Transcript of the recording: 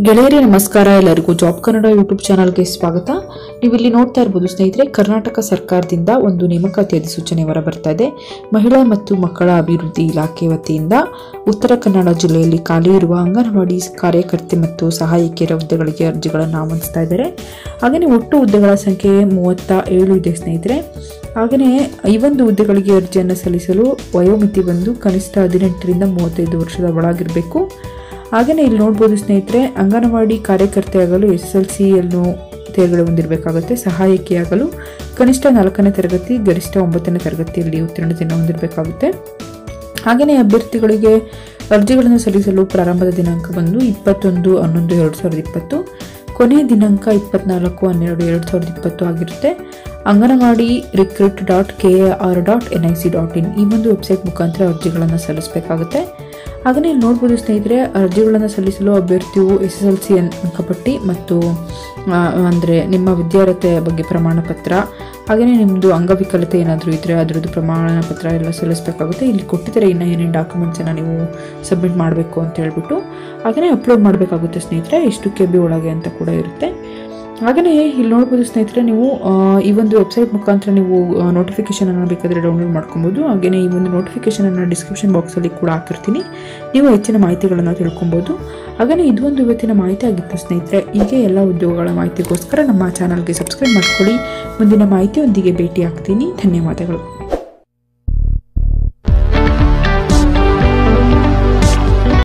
ಗೆಳೆಯರಿ ನಮಸ್ಕಾರ ಎಲ್ಲರಿಗೂ job Kannada YouTube ಚಾನಲ್ಗೆ ಸ್ವಾಗತ ನೀವು ಇಲ್ಲಿ ನೋಡ್ತಾ ಇರ್ಬೋದು ಸ್ನೇಹಿತರೆ ಕರ್ನಾಟಕ ಸರ್ಕಾರದಿಂದ ಒಂದು ನೇಮಕಾತಿ ಅಧಿಸೂಚನೆ ಹೊರ ಬರ್ತಾ ಇದೆ ಮಹಿಳಾ ಮತ್ತು ಮಕ್ಕಳ ಅಭಿವೃದ್ಧಿ ಇಲಾಖೆ ವತಿಯಿಂದ ಉತ್ತರ ಕನ್ನಡ ಜಿಲ್ಲೆಯಲ್ಲಿ ಖಾಲಿ ಇರುವ ಅಂಗನವಾಡಿ ಕಾರ್ಯಕರ್ತೆ ಮತ್ತು ಸಹಾಯಕಿಯರ ಹುದ್ದೆಗಳಿಗೆ ಅರ್ಜಿಗಳನ್ನು ಆಹ್ವಾನಿಸ್ತಾ ಇದ್ದಾರೆ ಹಾಗೆಯೇ ಒಟ್ಟು ಹುದ್ದೆಗಳ ಸಂಖ್ಯೆ ಮೂವತ್ತ ಏಳು ಇದೆ ಸ್ನೇಹಿತರೆ ಹಾಗೆಯೇ ಈ ಒಂದು ಹುದ್ದೆಗಳಿಗೆ ಅರ್ಜಿಯನ್ನು ಸಲ್ಲಿಸಲು ವಯೋಮಿತಿ ಬಂದು ಕನಿಷ್ಠ ಹದಿನೆಂಟರಿಂದ ಮೂವತ್ತೈದು ವರ್ಷದ ಒಳಗಿರಬೇಕು ಹಾಗೆಯೇ ಇಲ್ಲಿ ನೋಡ್ಬೋದು ಸ್ನೇಹಿತರೆ ಅಂಗನವಾಡಿ ಕಾರ್ಯಕರ್ತೆಯಾಗಲು ಎಸ್ ಎಲ್ ಸಿಯನ್ನು ತೇರ್ಗಡೆ ಹೊಂದಿರಬೇಕಾಗುತ್ತೆ ಸಹಾಯಕಿಯಾಗಲು ಕನಿಷ್ಠ ನಾಲ್ಕನೇ ತರಗತಿ ಗರಿಷ್ಠ ಒಂಬತ್ತನೇ ತರಗತಿಯಲ್ಲಿ ಉತ್ತೀರ್ಣತೆಯನ್ನು ಹೊಂದಿರಬೇಕಾಗುತ್ತೆ ಹಾಗೆಯೇ ಅಭ್ಯರ್ಥಿಗಳಿಗೆ ಅರ್ಜಿಗಳನ್ನು ಸಲ್ಲಿಸಲು ಪ್ರಾರಂಭದ ದಿನಾಂಕ ಬಂದು ಇಪ್ಪತ್ತೊಂದು ಹನ್ನೊಂದು ಎರಡು ಸಾವಿರದ ಇಪ್ಪತ್ತು ಕೊನೆಯ ದಿನಾಂಕ ಇಪ್ಪತ್ನಾಲ್ಕು ಹನ್ನೆರಡು ಎರಡು ಸಾವಿರದ ಇಪ್ಪತ್ತು ಆಗಿರುತ್ತೆ anganwadi recruit dot K R dot N I C dot in ಈ ಒಂದು ವೆಬ್ಸೈಟ್ ಮುಖಾಂತರ ಅರ್ಜಿಗಳನ್ನು ಸಲ್ಲಿಸಬೇಕಾಗುತ್ತೆ ಹಾಗೆಯೇ ಇಲ್ಲಿ ನೋಡ್ಬೋದು ಸ್ನೇಹಿತರೆ ಅರ್ಜಿಗಳನ್ನು ಸಲ್ಲಿಸಲು ಅಭ್ಯರ್ಥಿಯು ಎಸ್ ಎಸ್ ಎಲ್ ಸಿ ಅಂಕಪಟ್ಟಿ ಮತ್ತು ಅಂದರೆ ನಿಮ್ಮ ವಿದ್ಯಾರ್ಹತೆಯ ಬಗ್ಗೆ ಪ್ರಮಾಣ ಪತ್ರ ಹಾಗೆಯೇ ನಿಮ್ಮದು ಅಂಗವಿಕಲತೆ ಏನಾದರೂ ಇದ್ದರೆ ಅದರದ್ದು ಪ್ರಮಾಣ ಪತ್ರ ಎಲ್ಲ ಸಲ್ಲಿಸಬೇಕಾಗುತ್ತೆ ಇಲ್ಲಿ ಕೊಟ್ಟಿದ್ದಾರೆ ಇನ್ನು ಏನೇನು ಡಾಕ್ಯುಮೆಂಟ್ಸನ್ನು ನೀವು ಸಬ್ಮಿಟ್ ಮಾಡಬೇಕು ಅಂತ ಹೇಳ್ಬಿಟ್ಟು ಹಾಗೆಯೇ ಅಪ್ಲೋಡ್ ಮಾಡಬೇಕಾಗುತ್ತೆ ಸ್ನೇಹಿತರೆ ಎಷ್ಟು ಕೆ ಬಿ ಒಳಗೆ ಅಂತ ಕೂಡ ಇರುತ್ತೆ ಹಾಗೆಯೇ ಇಲ್ಲಿ ನೋಡ್ಬೋದು ಸ್ನೇಹಿತರೆ ನೀವು ಆ, ಈ ಒಂದು ವೆಬ್ಸೈಟ್ ಮುಖಾಂತರ ನೀವು ನೋಟಿಫಿಕೇಶನ್ ಅನ್ನು ಬೇಕಾದರೆ ಡೌನ್ಲೋಡ್ ಮಾಡ್ಕೊಬೋದು ಹಾಗೆಯೇ ಈ ಒಂದು ನೋಟಿಫಿಕೇಶನ್ ಅನ್ನು ಡಿಸ್ಕ್ರಿಪ್ಷನ್ ಬಾಕ್ಸಲ್ಲಿ ಕೂಡ ಹಾಕಿರ್ತೀನಿ ನೀವು ಹೆಚ್ಚಿನ ಮಾಹಿತಿಗಳನ್ನು ತಿಳ್ಕೊಬೋದು ಹಾಗೆಯೇ ಇದು ಒಂದು ಇವತ್ತಿನ ಮಾಹಿತಿ ಆಗಿತ್ತು ಸ್ನೇಹಿತರೆ ಹೀಗೆ ಎಲ್ಲ ಉದ್ಯೋಗಗಳ ಮಾಹಿತಿಗೋಸ್ಕರ ನಮ್ಮ ಚಾನಲ್ಗೆ ಸಬ್ಸ್ಕ್ರೈಬ್ ಮಾಡ್ಕೊಳ್ಳಿ ಮುಂದಿನ ಮಾಹಿತಿಯೊಂದಿಗೆ ಭೇಟಿ ಆಗ್ತೀನಿ ಧನ್ಯವಾದಗಳು